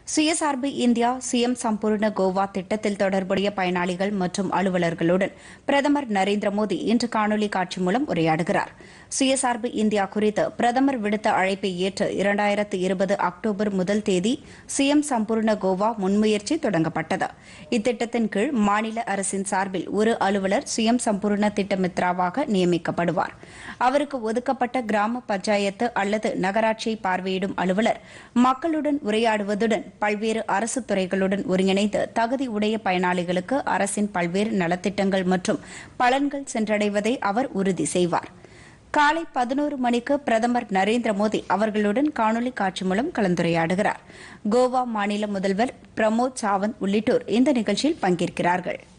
சுயசார்பு இந்தியா சுயம் சம்பூர்ண கோவா திட்டத்தில் தொடர்புடைய பயனாளிகள் மற்றும் அலுவலர்களுடன் பிரதமர் நரேந்திர மோடி இன்று காணொலி காட்சி மூலம் உரையாடுகிறார் சுயசார்பு இந்தியா குறித்து பிரதமர் விடுத்த அழைப்பை ஏற்று இரண்டாயிரத்து இருபது அக்டோபர் முதல் தேதி சுயம் சம்பூர்ண கோவா முன்முயற்சி தொடங்கப்பட்டது இத்திட்டத்தின் கீழ் மாநில அரசின் சார்பில் ஒரு அலுவலர் சுயம் சம்பூர்ண திட்டமித்ராவாக நியமிக்கப்படுவார் அவருக்கு ஒதுக்கப்பட்ட கிராம பஞ்சாயத்து அல்லது நகராட்சியை பார்வையிடும் அலுவலர் மக்களுடன் உரையாடுவதுடன் பல்வேறு அரசு துறைகளுடன் ஒருங்கிணைந்து தகுதி உடைய பயனாளிகளுக்கு அரசின் பல்வேறு நலத்திட்டங்கள் மற்றும் பலன்கள் சென்றடைவதை அவர் உறுதி செய்வார் காலை பதினோரு மணிக்கு பிரதமர் நரேந்திர மோடி அவர்களுடன் காணொலி காட்சி மூலம் கலந்துரையாடுகிறார் கோவா மாநில முதல்வர் பிரமோத் சாவந்த் உள்ளிட்டோர் இந்த நிகழ்ச்சியில் பங்கேற்கிறார்கள்